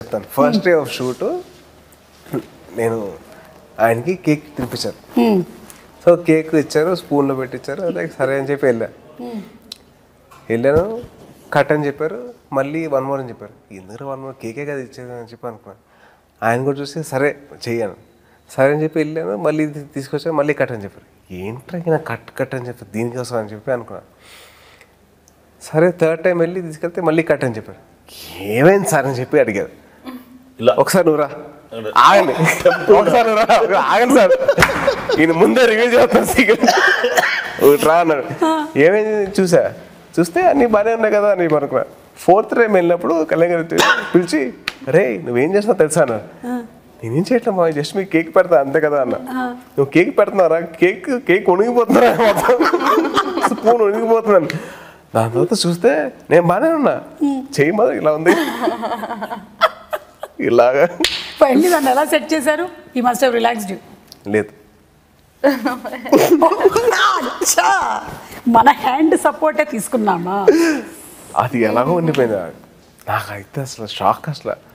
చెప్తాను first day of shoot నేను ఆయనకి కేక్ తినిపించాను సో కేక్ ఇచ్చారు స్పూన్లో పెట్టించారు అదే సరే అని చెప్పి వెళ్ళా వెళ్ళాను కట్ అని చెప్పారు మళ్ళీ వన్ మోర్ అని చెప్పారు ఎందుకు వన్ మోర్ కేకే కదా ఇచ్చేది అని చెప్పి అనుకున్నాను ఆయన కూడా చూసి సరే చెయ్యాను సరే అని చెప్పి వెళ్ళాను మళ్ళీ ఇది తీసుకొచ్చాను మళ్ళీ కట్ అని చెప్పారు ఏంట్రా ఈయన కట్ కట్ అని చెప్పి దీనికోసం అని చెప్పి అనుకున్నాను సరే థర్డ్ టైం వెళ్ళి తీసుకెళ్తే మళ్ళీ కట్ అని చెప్పారు ఏమైంది సార్ అని చెప్పి అడిగారు ఇలా ఒకసారి నువ్వు రా ఆగండి ఒకసారి నువ్వు రా ఆగండి సార్ ఈయన ముందే రివ్యూ చేస్తాను సీక్రెట్ ఒకటి రా అన్నాడు ఏమైంది చూసా చూస్తే అన్ని బాగానే ఉన్నాయి కదా అని అనుకున్నా ఫోర్త్ టైం వెళ్ళినప్పుడు కళ్యాణ్ గారు పిలిచి రే నువ్వేం చేస్తావు తెలుసా అన్నాడు నేనేం చేయట్లేదు మా జస్ట్ మీకు కేక్ పెడతా అంతే కదా అన్న నువ్వు కేక్ పెడుతున్నారా కేక్ కేక్ ఉణిగిపోతున్నారా మొత్తం స్పూన్ ఉణిగిపోతున్నాను దాని తర్వాత చూస్తే నేను బాగానే ఉన్నా చెయ్యి మాత్రం ఇలా ఉంది ఇలాగా ఫైనలీ దాన్ని ఎలా సెట్ చేశారు ఈ మస్ట్ హావ్ రిలాక్స్డ్ లేదు మన హ్యాండ్ సపోర్టే తీసుకున్నామా అది ఎలాగో ఉండిపోయింది నాకైతే అసలు షాక్ అసలు